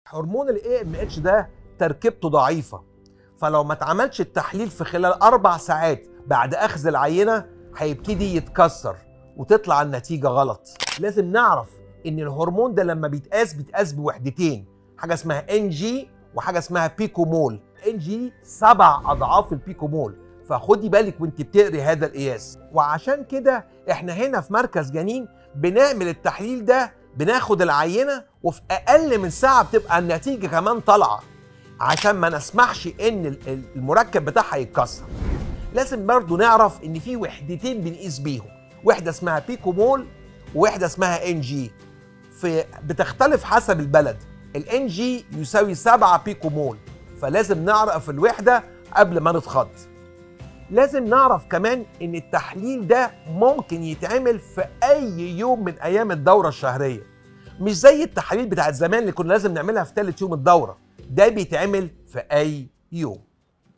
هرمون الاي ام اتش ده تركيبته ضعيفه فلو ما اتعملش التحليل في خلال اربع ساعات بعد اخذ العينه هيبتدي يتكسر وتطلع النتيجه غلط لازم نعرف ان الهرمون ده لما بيتقاس بيتقاس بوحدتين حاجه اسمها ان جي وحاجه اسمها بيكومول ان جي سبع اضعاف البيكومول فخدي بالك وانت بتقري هذا القياس وعشان كده احنا هنا في مركز جنين بنعمل التحليل ده بناخد العينه وفي اقل من ساعه بتبقى النتيجه كمان طالعه عشان ما نسمحش ان ال- المركب بتاعها يتكسر لازم برضو نعرف ان في وحدتين بنقيس بيهم وحده اسمها بيكومول وواحده اسمها ان جي في بتختلف حسب البلد الان جي يساوي 7 بيكومول فلازم نعرف الوحده قبل ما نتخض لازم نعرف كمان ان التحليل ده ممكن يتعمل في اي يوم من ايام الدوره الشهريه مش زي التحاليل بتاعت زمان اللي كنا لازم نعملها في ثالث يوم الدوره ده بيتعمل في اي يوم